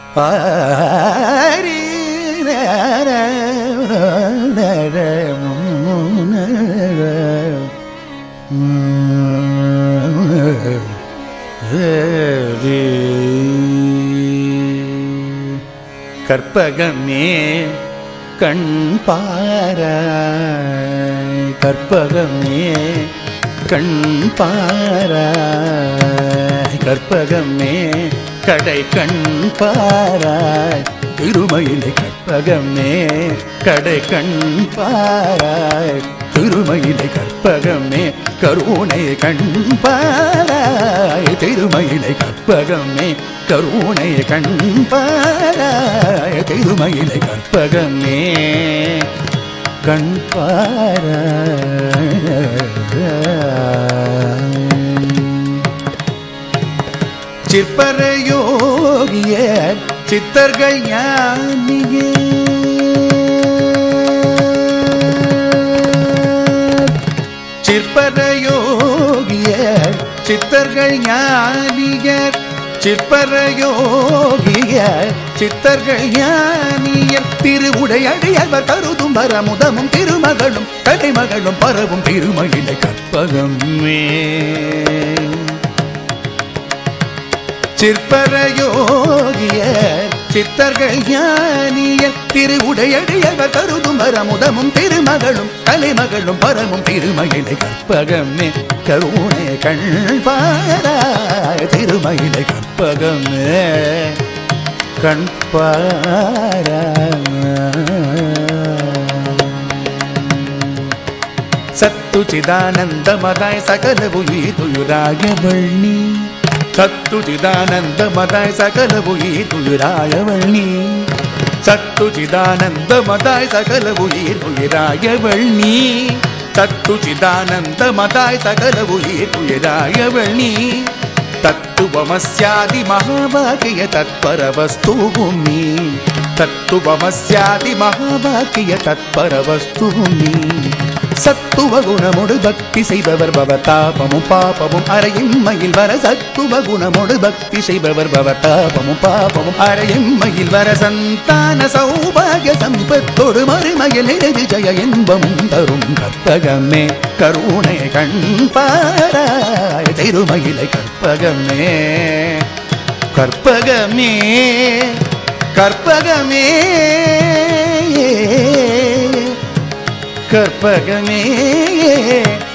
ஆரி நர நர கற்பகமே கண் பார கற்பகமே கண் பார கற்பகமே கடை கண் பாராய் திருமயிலை கற்பகமே கடை கண் பாராய் திருமயிலை கற்பகமே கருணை கண் பாராய் திருமயிலை கற்பகமே கருணை கண் பாராய் திருமயிலை கற்பகமே கண் பாராய் சிற்பரயோகியர் சித்தர்கள் ஞானியர் சிற்பரயோகியர் சித்தர்கள் ஞானியர் சிற்பரயோகியர் சித்தர்கள் ஞானியர் திருவுடையடியவர் கருதும் வரமுதமும் திருமகளும் கடைமகளும் பரவும் திருமயிலை கற்பகமே சிற்பரயோகிய சித்தர்கள் ஞானிய திருவுடையடியவர் கருதும் வரமுதமும் திருமகளும் கலைமகளும் பரமும் திருமயிலை கற்பகமே கருணை கண் பாராய திருமயிலை கற்பகமே கண் சத்து சிதானந்தமதாய் சகல உயிர் துயுராயவள் நீ சத்து சிதானந்தமதாய் சகல உயிர் துயிராயவள் நீ சத்து சிதானந்தமதாய் சகல உயிர் துயிராயவள் நீ சத்து சிதானந்தமதாய் சகல உயிர் துயிராயவள் நீ தத்துவமஸ்யாதி மகாபாகிய தத்பர வஸ்துவும் நீ தத்துவமஸ்யாதி மகாபாகிய தத்பர வஸ்துவும் நீ சத்துவ குணமொடு பக்தி செய்பவர் பவதாபமும் பாபமும் அறையின்மையில் வர சத்துவ குணமொடு பக்தி செய்பவர் பவதாபமும் பாபமும் அறையின்மையில் வர சந்தான சௌபாகிய சம்பத்தோடு மறுமையில் இறுதி ஜெய இன்பமும் தரும் கற்பகமே கருணை கண் பாராய் திருமயிலை கற்பகமே கற்பகமே கற்பகமே கற்பகமே